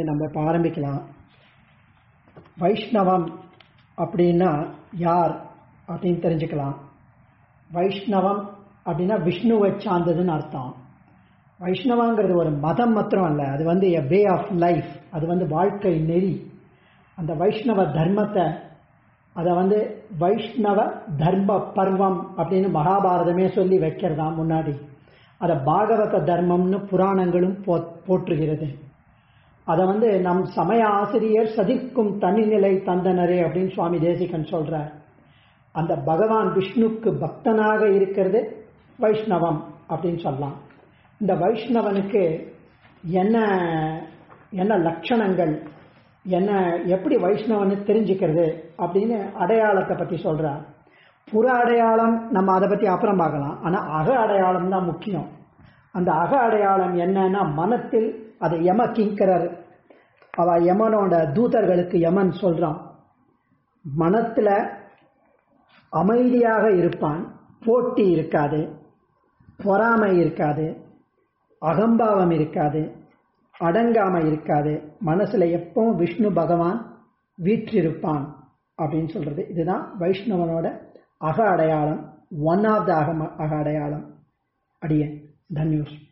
நம்ம இப்போ ஆரம்பிக்கலாம் வைஷ்ணவம் அப்படின்னா யார் அப்படின்னு தெரிஞ்சுக்கலாம் வைஷ்ணவம் அப்படின்னா விஷ்ணுவை சார்ந்ததுன்னு அர்த்தம் வைஷ்ணவங்கிறது ஒரு மதம் மாத்திரம் அல்ல அது வந்து எ வே ஆஃப் லைஃப் அது வந்து வாழ்க்கை நெறி அந்த வைஷ்ணவ தர்மத்தை அதை வந்து வைஷ்ணவ தர்ம பர்வம் அப்படின்னு மகாபாரதமே சொல்லி வைக்கிறதா முன்னாடி அதை பாகவத தர்மம்னு புராணங்களும் போ போற்றுகிறது அதை வந்து நம் சமய ஆசிரியர் சதிக்கும் தனிநிலை தந்தனரே அப்படின்னு சுவாமி தேசிகன் சொல்றார் அந்த பகவான் விஷ்ணுக்கு பக்தனாக இருக்கிறது வைஷ்ணவம் அப்படின்னு சொல்லலாம் இந்த வைஷ்ணவனுக்கு என்ன என்ன லட்சணங்கள் என்ன எப்படி வைஷ்ணவனு தெரிஞ்சுக்கிறது அப்படின்னு அடையாளத்தை பற்றி சொல்றார் புற அடையாளம் நம்ம அதை பற்றி அப்புறம் பார்க்கலாம் ஆனால் அக அடையாளம் தான் முக்கியம் அந்த அக அடையாளம் என்னன்னா மனத்தில் அதை யம கிங்கரர் அவ யமனோட தூதர்களுக்கு யமன் சொல்றான் மனத்துல அமைதியாக இருப்பான் போட்டி இருக்காது பொறாமை இருக்காது அகம்பாவம் இருக்காது அடங்காம இருக்காது மனசுல எப்பவும் விஷ்ணு பகவான் வீற்றிருப்பான் அப்படின்னு சொல்றது இதுதான் வைஷ்ணவனோட அக அடையாளம் ஒன் ஆஃப் த அக அக அடையாளம் அடியேன் தன்யூஸ்